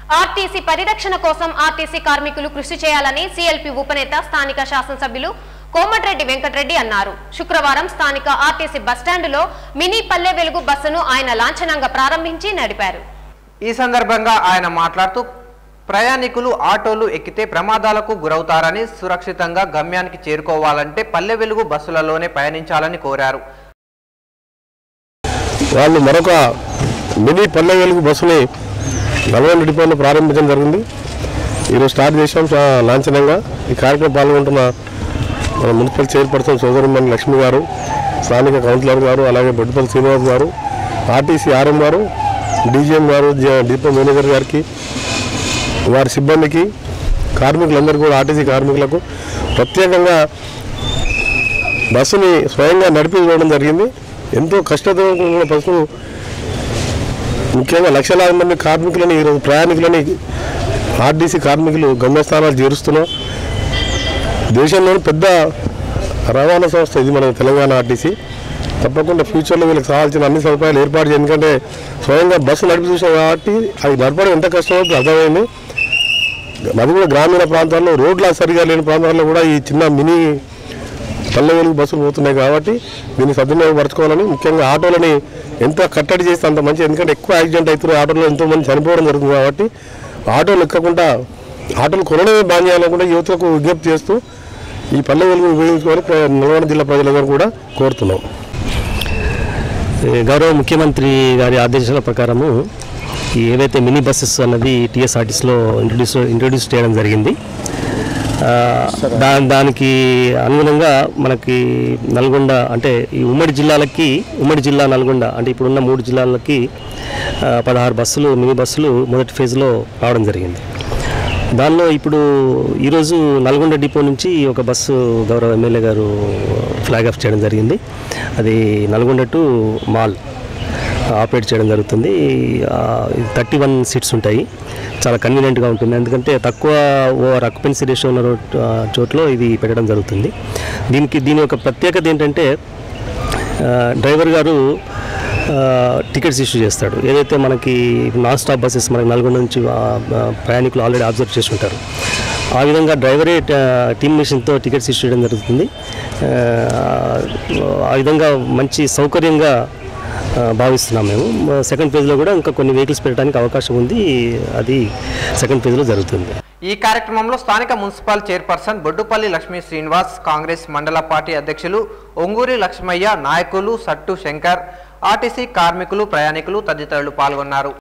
RTC పరిరక్షణ కోసం RTC కార్మికులు కృషి చేయాలని సీఎల్పీ ఉపనేత స్థానిక శాసనసభ్యులు కోమటిరెడ్డి వెంకటరెడ్డి అన్నారు శుక్రవారం స్థానిక ఆర్టీసీ బస్టాండులో మినీ పల్లె వెలుగు బస్సును ఆయన లాంఛనంగా ప్రారంభించి నడిపారు ఈ సందర్భంగా ఆయన మాట్లాడుతూ ప్రయాణికులు ఆటోలు ఎక్కితే ప్రమాదాలకు గురవుతారని సురక్షితంగా గమ్యానికి చేరుకోవాలంటే పల్లె వెలుగు బస్సులలోనే పయనించాలని కోరారు వాళ్ళు మరొక మినీ పల్లె వెలుగు బస్సుని నల్గొండ డిపోలో ప్రారంభించడం జరిగింది ఈరోజు స్టార్ట్ చేసాం చాలా లాంఛనంగా ఈ కార్యక్రమం పాల్గొంటున్న మన మున్సిపల్ చైర్పర్సన్ సోదరిమణి లక్ష్మి గారు స్థానిక కౌన్సిలర్ గారు అలాగే బొడ్డుపల్లి శ్రీనివాస్ గారు ఆర్టీసీ ఆర్ఎం గారు డీజీఎం గారు జ- డిపో మేనేజర్ గారికి వారి సిబ్బందికి కార్మికులందరికీ కూడా ఆర్టీసీ కార్మికులకు ప్రత్యేకంగా బస్సుని స్వయంగా నడిపి చూడడం జరిగింది ఎంతో కష్టతో కూడిన బస్సును ముఖ్యంగా లక్షలాది మంది కార్మికులని ఈరోజు ప్రయాణికులని ఆర్టీసీ కార్మికులు గమ్యస్థానాలు చేరుస్తున్నాం దేశంలోని పెద్ద రవాణా సంస్థ ఇది మన తెలంగాణ ఆర్టీసీ తప్పకుండా ఫ్యూచర్లో వీళ్ళకి కావాల్సిన అన్ని సదుపాయాలు ఏర్పాటు చేయాలి ఎందుకంటే స్వయంగా బస్సు నడిపి చూసాం కాబట్టి అది నడపడం ఎంత కష్టమో ఇప్పుడు అర్థమైంది అది కూడా గ్రామీణ ప్రాంతాల్లో రోడ్లు సరిగా లేని ప్రాంతాల్లో కూడా ఈ చిన్న మినీ పల్లె వెలుగు బస్సులు పోతున్నాయి కాబట్టి దీన్ని సద్వినియోగపరచుకోవాలని ముఖ్యంగా ఆటోలని ఎంత కట్టడి చేస్తే అంత మంచి ఎందుకంటే ఎక్కువ యాక్సిడెంట్ అవుతున్నాయి ఆటోలో ఎంతో మంది చనిపోవడం జరుగుతుంది కాబట్టి ఆటోలు ఎక్కకుండా ఆటోలు కొనడమే బాగా చేయాలనుకుంటే యువతకు విజ్ఞప్తి చేస్తూ ఈ పల్లె వెలుగు ఉపయోగించుకొని ప్ర- నల్గొండ జిల్లా ప్రజలందరూ కూడా కోరుతున్నాం ఏ, గౌరవ ముఖ్యమంత్రి గారి ఆదేశాల ప్రకారము ఈ ఏవైతే మినీ బస్సెస్ అన్నది టీఎస్ఆర్టీసీలో ఇంట్రడ్యూస్ ఇంట్రడ్యూస్ చేయడం జరిగింది ఆ, దా దానికి అనుగుణంగా మనకి నల్గొండ అంటే ఈ ఉమ్మడి జిల్లాలకి ఉమ్మడి జిల్లా నల్గొండ అంటే ఇప్పుడున్న మూడు జిల్లాలకి ఆ, పదహారు బస్సులు మినీ బస్సులు మొదటి ఫేజ్లో రావడం జరిగింది దానిలో ఇప్పుడు ఈరోజు నల్గొండ డిపో నుంచి ఒక బస్సు గౌరవ ఎమ్మెల్యే గారు ఫ్లాగ్ ఆఫ్ చేయడం జరిగింది అది నల్గొండ టు మాల్ ఆపరేట్ చేయడం జరుగుతుంది థర్టీ వన్ సీట్స్ ఉంటాయి చాలా కన్వీనియంట్గా ఉంటుంది ఎందుకంటే తక్కువ ఓవర్ అక్యుపెన్సీ రేషియో ఉన్న రోడ్ ఆ, చోట్ల ఇది పెట్టడం జరుగుతుంది దీనికి దీని యొక్క ప్రత్యేకత ఏంటంటే ఆ, డ్రైవర్ గారు ఆ, టికెట్స్ ఇష్యూ చేస్తాడు ఏదైతే మనకి నాన్ స్టాప్ బస్సెస్ మనకి నల్గొండ నుంచి ఆ, ఆ, ప్రయాణికులు ఆల్రెడీ అబ్జర్వ్ చేసి ఉంటారు ఆ విధంగా డ్రైవరే ట- టీమ్ మిషన్తో టికెట్స్ ఇష్యూ చేయడం జరుగుతుంది ఆ, ఆ విధంగా మంచి సౌకర్యంగా ఆ, భావిస్తున్నాం మేము సెకండ్ ఫేజ్లో కూడా ఇంకా కొన్ని వెహికల్స్ పెట్టడానికి అవకాశం ఉంది అది సెకండ్ ఫేజ్లో జరుగుతుంది ఈ కార్యక్రమంలో స్థానిక municipal chairperson Boddupalli Lakshmi Srinivas Congress mandal party అధ్యక్షులు ఒంగూరి లక్ష్మయ్య నాయకులు సట్టు శంకర్ ఆర్టీసీ కార్మికులు ప్రయాణికులు తదితరులు పాల్గొన్నారు